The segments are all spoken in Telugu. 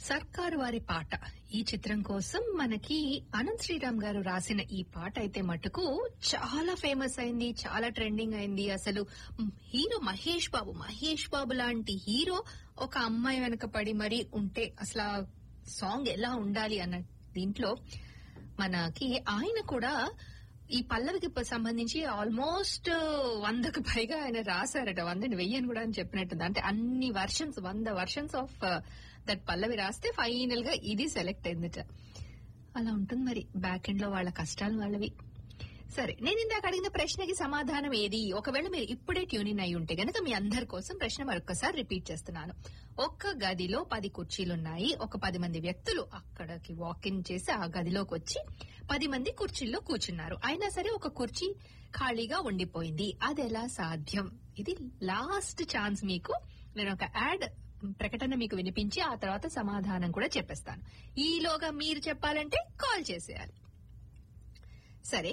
సర్కారు వారి పాట ఈ చిత్రం కోసం మనకి అనంత్ శ్రీరామ్ గారు రాసిన ఈ పాట అయితే మటుకు చాలా ఫేమస్ అయింది చాలా ట్రెండింగ్ అయింది అసలు హీరో మహేష్ బాబు మహేష్ బాబు లాంటి హీరో ఒక అమ్మాయి వెనక పడి మరీ ఉంటే అసలు ఆ సాంగ్ ఎలా ఉండాలి అన్న దీంట్లో మనకి ఆయన కూడా ఈ పల్లవికి ప- సంబంధించి ఆల్మోస్ట్ వందకు పైగా ఆయన రాశారట వందని వెయ్యని కూడా అని చెప్పినట్టుంది అంటే అన్ని వర్షన్స్ వంద వర్షన్స్ ఆఫ్ దట్ పల్లవి రాస్తే ఫైనల్ గా ఇది సెలెక్ట్ అయిందట అలా ఉంటుంది మరి బ్యాక్ ఎండ్ లో వాళ్ళ కష్టాలు వాళ్ళవి సరే నేను ఇందాక అడిగిన ప్రశ్నకి సమాధానం ఏది ఒకవేళ మీరు ఇప్పుడే ట్యూనిన్ అయి ఉంటే గనక మీ అందరి కోసం ప్రశ్న మరొకసారి రిపీట్ చేస్తున్నాను ఒక్క గదిలో పది కుర్చీలున్నాయి ఒక పది మంది వ్యక్తులు అక్కడికి వాకింగ్ చేసి ఆ గదిలోకి వచ్చి పది మంది కుర్చీల్లో కూర్చున్నారు అయినా సరే ఒక కుర్చీ ఖాళీగా ఉండిపోయింది అది ఎలా సాధ్యం ఇది లాస్ట్ ఛాన్స్ మీకు నేను ఒక యాడ్ ప్రకటన మీకు వినిపించి ఆ తర్వాత సమాధానం కూడా చెప్పేస్తాను ఈలోగా మీరు చెప్పాలంటే కాల్ చేసేయాలి సరే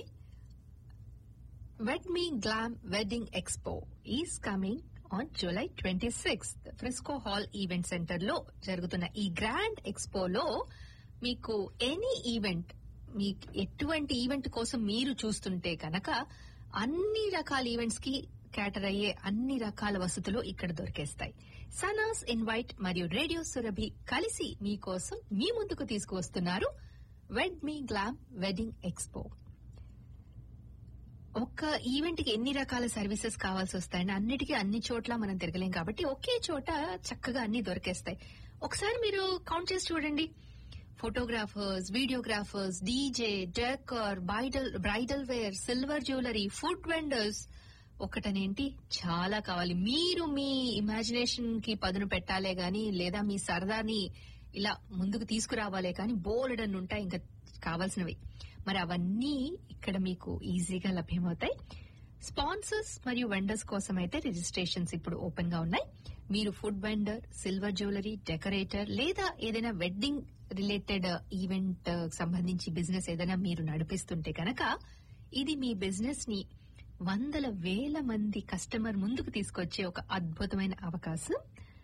wed me glam wedding expo is coming on July twenty sixth Frisco hall event centre లో జరుగుతున్న ఈ గ్రాండ్ ఎక్స్పోలో మీకు ఎనీ ఈవెంట్ మీకు ఎటువంటి ఈవెంట్ కోసం మీరు చూస్తుంటే కనుక అన్ని రకాల ఈవెంట్స్ కి క్యాటర్ అయ్యే అన్ని రకాల వసతులు ఇక్కడ దొరికేస్తాయి సనాస్ ఇన్వైట్ మరియు రేడియో సురభి కలిసి మీకోసం మీ ముందుకు తీసుకువస్తున్నారు wed me glam wedding expo ఒక్క ఈవెంట్ కి ఎన్ని రకాల సర్వీసెస్ కావాల్సి వస్తాయండి అన్నిటికీ అన్ని చోట్ల మనం తిరగలేం కాబట్టి ఒకే చోట చక్కగా అన్ని దొరికేస్తాయి ఒకసారి మీరు కౌంట్ చేసి చూడండి photographers videographers DJ decor bridal bridal wear silver jewellery food vendors ఒకటనేంటి చాలా కావాలి మీరు మీ ఇమాజినేషన్ కి పదును పెట్టాలే గాని లేదా మీ సరదాని ఇలా ముందుకు తీసుకురావాలే కానీ బోల్డ్ అని ఉంటాయి ఇంకా కావాల్సినవి మరి అవన్నీ ఇక్కడ మీకు ఈజీగా లభ్యమవుతాయి స్పాన్సర్స్ మరియు వెండర్స్ కోసం అయితే రిజిస్ట్రేషన్స్ ఇప్పుడు ఓపెన్ గా ఉన్నాయి మీరు food vendor silver jewellery decorator లేదా ఏదైనా వెడ్డింగ్ రిలేటెడ్ ఈవెంట్ సంబంధించి బిజినెస్ ఏదైనా మీరు నడిపిస్తుంటే కనుక ఇది మీ బిజినెస్ ని వందల వేల మంది కస్టమర్ ముందుకు తీసుకొచ్చే ఒక అద్భుతమైన అవకాశం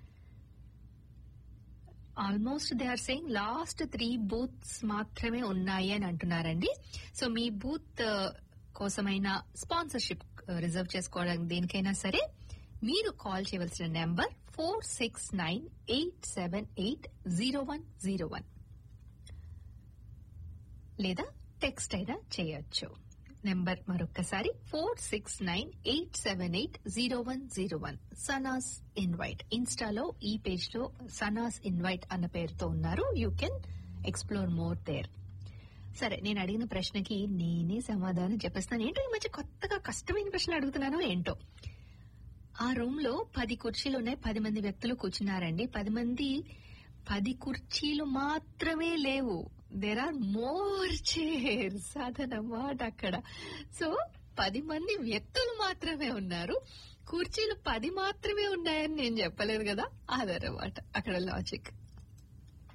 almost they are saying last three booths మాత్రమే ఉన్నాయి అని అంటున్నారండి సో మీ బూత్ కోసమైన స్పాన్సర్షిప్ రిజర్వ్ చేసుకోవడం దేనికైనా సరే మీరు కాల్ చేయవలసిన number four six nine eight seven eight zero one zero one లేదా టెక్స్ట్ అయినా చేయొచ్చు నెంబర్ మరొక్కసారి four six nine eight seven eight zero one zero one Sanas invite ఇన్స్టాలో ఈ పేజ్ లో సనాస్ ఇన్వైట్ అన్న పేరుతో ఉన్నారు you can explore more there సరే నేను అడిగిన ప్రశ్నకి నేనే సమాధానం చెప్పేస్తాను ఏంటో ఈ మధ్య కొత్తగా కష్టమైన ప్రశ్న అడుగుతున్నానో ఏంటో ఆ రూమ్ లో పది కుర్చీలు ఉన్నాయి పది మంది వ్యక్తులు కూర్చున్నారండి పది మంది పది కుర్చీలు మాత్రమే లేవు దేర్ ఆర్ మోర్ చైర్స్ అదనమాట అక్కడ సో పది మంది వ్యక్తులు మాత్రమే ఉన్నారు కుర్చీలు పది మాత్రమే ఉన్నాయని నేను చెప్పలేదు కదా అదనమాట అక్కడ లాజిక్